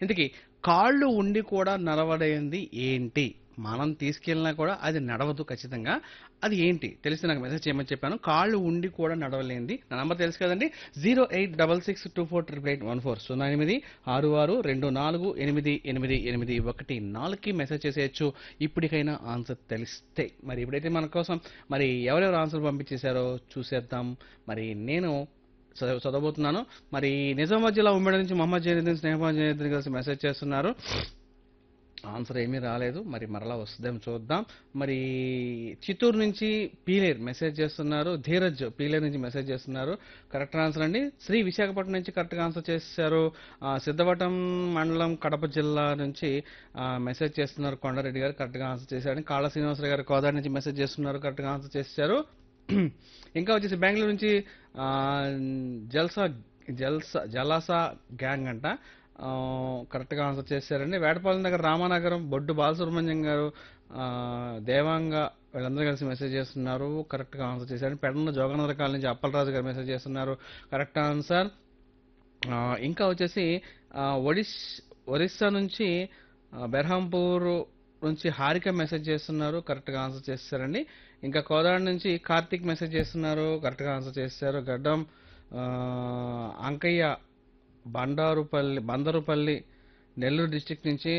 ఇంతకీ కాళ్ళు ఉండి కూడా నడవలేనిది ఏంటి మనం తీసుకెళ్ళినా కూడా అది నడవదు ఖచ్చితంగా అది ఏంటి తెలిసి నాకు మెసేజ్ చేయమని చెప్పాను కాళ్ళు ఉండి కూడా నడవలేనిది నా నంబర్ తెలుసు కదండి zero eight double six two four triple eight one four సున్నా ఎనిమిది ఆరు ఆరు రెండు నాలుగు ఎనిమిది ఎనిమిది ఎనిమిది ఒకటి నాలుగుకి మెసేజ్ చేసేయచ్చు ఇప్పటికైనా ఆన్సర్ తెలిస్తే మరి ఇప్పుడైతే మన కోసం మరి ఎవరెవరు ఆన్సర్ పంపించేశారో చూసేద్దాం మరి నేను చదవ చదవబోతున్నాను మరి నిజామాబాద్ జిల్లా ఉమ్మడి నుంచి మొహమ్మద్ జైనుద్దీన్ స్నేహబాన్ జైనుద్దీన్ కలిసి మెసేజ్ చేస్తున్నారు ఆన్సర్ ఏమీ రాలేదు మరి మరలా వస్తుందేమో చూద్దాం మరి చిత్తూరు నుంచి పీలేర్ మెసేజ్ చేస్తున్నారు ధీరజ్ పీలేర్ నుంచి మెసేజ్ చేస్తున్నారు కరెక్ట్ ఆన్సర్ అండి శ్రీ విశాఖపట్నం నుంచి కరెక్ట్గా ఆన్సర్ చేశారు ఆ, సిద్ధవటం మండలం కడప జిల్లా నుంచి ఆ, మెసేజ్ చేస్తున్నారు కొండారెడ్డి గారు కరెక్ట్గా ఆన్సర్ చేశారు కాళ్ళ శ్రీనివాసరావు గారు కోదాడి నుంచి మెసేజ్ చేస్తున్నారు కరెక్ట్గా ఆన్సర్ చేశారు ఇంకా వచ్చేసి బెంగళూరు నుంచి ఆ, జల్సా జల్సా జలాసా గ్యాంగ్ అంట ఆ, కరెక్ట్గా ఆన్సర్ చేశారండి వేటపాలెం దగ్గర రామానగరం బొడ్డు బాలసుబ్రహ్మణ్యం గారు ఆ, దేవాంగ వీళ్ళందరూ కలిసి మెసేజ్ చేస్తున్నారు కరెక్ట్గా ఆన్సర్ చేశారు పెడన్న జోగనగర కాలనీ నుంచి అప్పలరాజు గారు మెసేజ్ చేస్తున్నారు కరెక్ట్ ఆన్సర్ ఆ, ఇంకా వచ్చేసి ఆ, ఒడిస్ ఒరిస్సా నుంచి ఆ, బెర్హంపూర్ నుంచి హారిక మెసేజ్ చేస్తున్నారు కరెక్ట్గా ఆన్సర్ చేస్తారండి ఇంకా కోదాడ నుంచి కార్తీక్ మెసేజ్ చేస్తున్నారు కరెక్ట్గా ఆన్సర్ చేస్తారు గడ్డం ఆ, అంకయ్య బండారుపల్లి బందరుపల్లి నెల్లూరు డిస్టిక్ నుంచి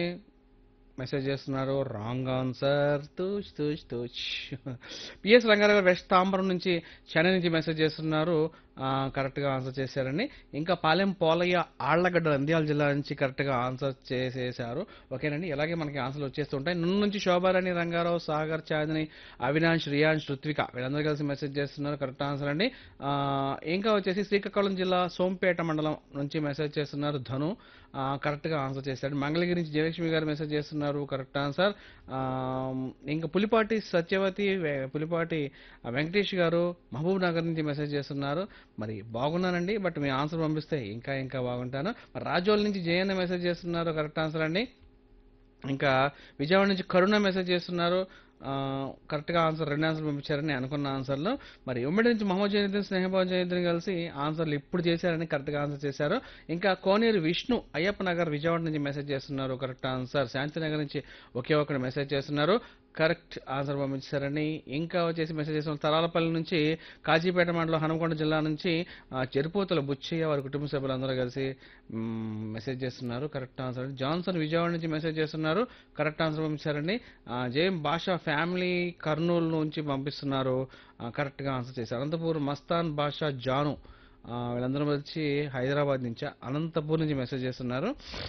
మెసేజ్ చేస్తున్నారు రాంగ్ ఆన్సర్ తూచ్ తూచ్ తూచ్ పిఎస్ రంగారావు గారు వెస్ట్ తాంబరం నుంచి చెన్నై నుంచి మెసేజ్ చేస్తున్నారు ఆ, కరెక్ట్గా ఆన్సర్ చేశారండి ఇంకా పాలెం పోలయ్య ఆళ్లగడ్డ నంద్యాల జిల్లా నుంచి కరెక్ట్గా ఆన్సర్ చేసేశారు ఓకేనండి ఇలాగే మనకి ఆన్సర్లు వచ్చేస్తుంటాయి నుండి నుంచి శోభారాణి రంగారావు సాగర్ చాందిని అవినాష్ రియాన్స్ ఋత్విక వీళ్ళందరూ కలిసి మెసేజ్ చేస్తున్నారు కరెక్ట్ ఆన్సర్ అండి ఆ, ఇంకా వచ్చేసి శ్రీకాకుళం జిల్లా సోంపేట మండలం నుంచి మెసేజ్ చేస్తున్నారు ధను ఆ, కరెక్ట్గా ఆన్సర్ చేశాడు మంగళగిరి నుంచి జయలక్ష్మి గారు మెసేజ్ చేస్తున్నారు కరెక్ట్ ఆన్సర్ ఆ, ఇంకా పులిపాటి సత్యవతి వె- పులిపాటి వెంకటేష్ గారు మహబూబ్ నగర్ నుంచి మెసేజ్ చేస్తున్నారు మరి బాగున్నానండి బట్ మీ ఆన్సర్ పంపిస్తే ఇంకా ఇంకా బాగుంటాను మరి రాజోల్ నుంచి జయన్న మెసేజ్ చేస్తున్నారు కరెక్ట్ ఆన్సర్ అండి ఇంకా విజయవాడ నుంచి కరుణ మెసేజ్ చేస్తున్నారు ఆ, కరెక్ట్గా ఆన్సర్ రెండు ఆన్సర్ పంపించారని అనుకున్న ఆన్సర్లు మరి ఉమ్మడి నుంచి మహమ్మద్ జయనుద్దీన్ స్నేహబాబు జయనుద్దీన్ కలిసి ఆన్సర్లు ఇప్పుడు చేశారని కరెక్ట్గా ఆన్సర్ చేశారు ఇంకా కోనేరు విష్ణు అయ్యప్ప నగర్ విజయవాడ నుంచి మెసేజ్ చేస్తున్నారు కరెక్ట్ ఆన్సర్ శాంతినగర్ నుంచి ఒకే ఒక్కడు మెసేజ్ చేస్తున్నారు కరెక్ట్ ఆన్సర్ పంపించారని ఇంకా వచ్చేసి మెసేజ్ చేస్తున్న తరాలపల్లి నుంచి కాజీపేట మండలం హనుమకొండ జిల్లా నుంచి ఆ, చెరుపోతుల బుచ్చయ్య వారి కుటుంబ సభ్యులందరూ కలిసి మ్, మెసేజ్ చేస్తున్నారు కరెక్ట్ ఆన్సర్ జాన్సన్ విజయవాడ నుంచి మెసేజ్ చేస్తున్నారు కరెక్ట్ ఆన్సర్ పంపించారండి ఆ, జేఎం భాషా ఫ్యామిలీ కర్నూలు నుంచి పంపిస్తున్నారు ఆ, కరెక్ట్గా ఆన్సర్ చేశారు అనంతపూర్ మస్తాన్ భాషా జాను ఆ, వీళ్ళందరూ వచ్చి హైదరాబాద్ నుంచి అనంతపూర్ నుంచి మెసేజ్ చేస్తున్నారు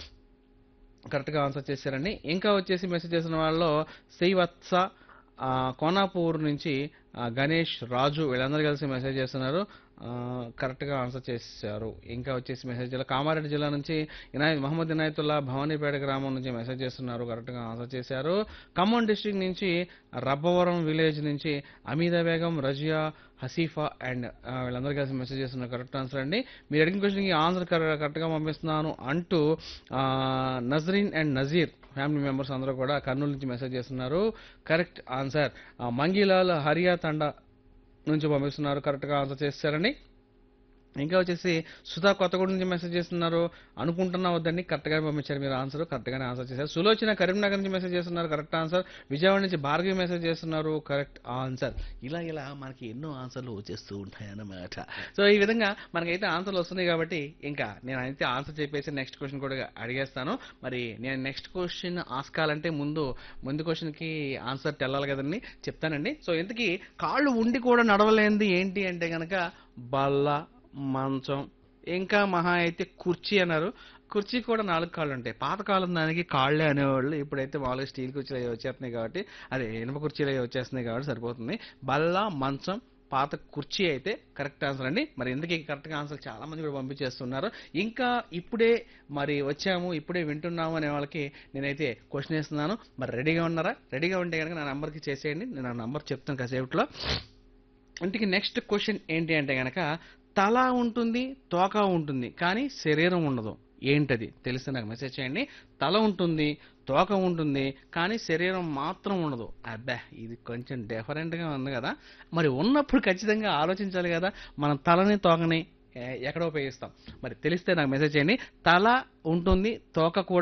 కరెక్ట్గా ఆన్సర్ చేశారండి ఇంకా వచ్చేసి మెసేజ్ చేసిన వాళ్ళలో శ్రీవత్స ఆ, కోనాపూర్ నుంచి ఆ, గణేష్ రాజు వీళ్ళందరూ కలిసి మెసేజ్ చేస్తున్నారు ఆ, కరెక్ట్గా ఆన్సర్ చేశారు ఇంకా వచ్చేసి మెసేజ్ జిల్లా కామారెడ్డి జిల్లా నుంచి ఇనాయత్ మహమ్మద్ ఇనాయతుల్లా భవానీపేట గ్రామం నుంచి మెసేజ్ చేస్తున్నారు కరెక్ట్గా ఆన్సర్ చేశారు ఖమ్మం డిస్ట్రిక్ట్ నుంచి రబ్బవరం విలేజ్ నుంచి అమీదా బేగం రజియా హసీఫా అండ్ వీళ్ళందరూ కలిసి మెసేజ్ చేస్తున్నారు కరెక్ట్ ఆన్సర్ అండి మీరు అడిగిన క్వశ్చన్కి ఆన్సర్ కరెక్ట్గా పంపిస్తున్నాను అంటూ ఆ, Nazreen and Nazeer family members అందరూ కూడా కర్నూలు నుంచి మెసేజ్ చేస్తున్నారు కరెక్ట్ ఆన్సర్ ఆ, మంగీలాల్ హరియా తండా నుంచి పంపిస్తున్నారు కరెక్ట్గా ఆన్సర్ చేస్తారండి ఇంకా వచ్చేసి సుధా కొత్తగూడ నుంచి మెసేజ్ చేస్తున్నారు అనుకుంటున్నా వద్దండి కరెక్ట్గానే పంపించారు మీరు ఆన్సర్ కరెక్ట్గానే ఆన్సర్ చేశారు సులోచన కరీంనగర్ నుంచి మెసేజ్ చేస్తున్నారు కరెక్ట్ ఆన్సర్ విజయవాడ నుంచి భార్గవి మెసేజ్ చేస్తున్నారు కరెక్ట్ ఆన్సర్ ఇలా ఇలా మనకి ఎన్నో ఆన్సర్లు వచ్చేస్తూ ఉంటాయి అన్నమాట సో ఈ విధంగా మనకైతే ఆన్సర్లు వస్తున్నాయి కాబట్టి ఇంకా నేను అయితే ఆన్సర్ చెప్పేసి నెక్స్ట్ క్వశ్చన్ కూడా అడిగేస్తాను మరి నేను నెక్స్ట్ క్వశ్చన్ ఆస్కాలంటే ముందు ముందు క్వశ్చన్కి ఆన్సర్ తెల్లాలి కదండి చెప్తానండి సో ఇంతకీ కాళ్ళు ఉండి కూడా నడవలేనిది ఏంటి అంటే కనుక బల్ల మంచం ఇంకా మహా అయితే కుర్చీ అన్నారు కుర్చీ కూడా నాలుగు కాళ్ళు ఉంటాయి పాతకాలం దానికి కాళ్ళే అనేవాళ్ళు ఇప్పుడైతే మామూలుగా స్టీల్ కుర్చీలు అవి వచ్చేస్తున్నాయి కాబట్టి అదే ఇనుప కుర్చీలు అవి వచ్చేస్తున్నాయి కాబట్టి సరిపోతుంది బల్ల మంచం పాత కుర్చీ అయితే కరెక్ట్ ఆన్సర్ అండి మరి ఎందుకు కరెక్ట్గా ఆన్సర్ చాలా మంది కూడా పంపించేస్తున్నారు ఇంకా ఇప్పుడే మరి వచ్చాము ఇప్పుడే వింటున్నాము అనే వాళ్ళకి నేనైతే క్వశ్చన్ వేస్తున్నాను మరి రెడీగా ఉన్నారా రెడీగా ఉంటే కనుక నా నంబర్కి చేసేయండి నేను ఆ నంబర్ చెప్తాను కాసేపట్లో ఇంటికి నెక్స్ట్ క్వశ్చన్ ఏంటి అంటే గనక తల ఉంటుంది తోక ఉంటుంది కానీ శరీరం ఉండదు ఏంటది తెలిస్తే నాకు మెసేజ్ చేయండి తల ఉంటుంది తోక ఉంటుంది కానీ శరీరం మాత్రం ఉండదు అబ్బా ఇది కొంచెం డిఫరెంట్గా ఉంది కదా మరి ఉన్నప్పుడు ఖచ్చితంగా ఆలోచించాలి కదా మనం తలని తోకని ఏ, ఎక్కడ ఉపయోగిస్తాం మరి తెలిస్తే నాకు మెసేజ్ చేయండి తల ఉంటుంది తోక కూడా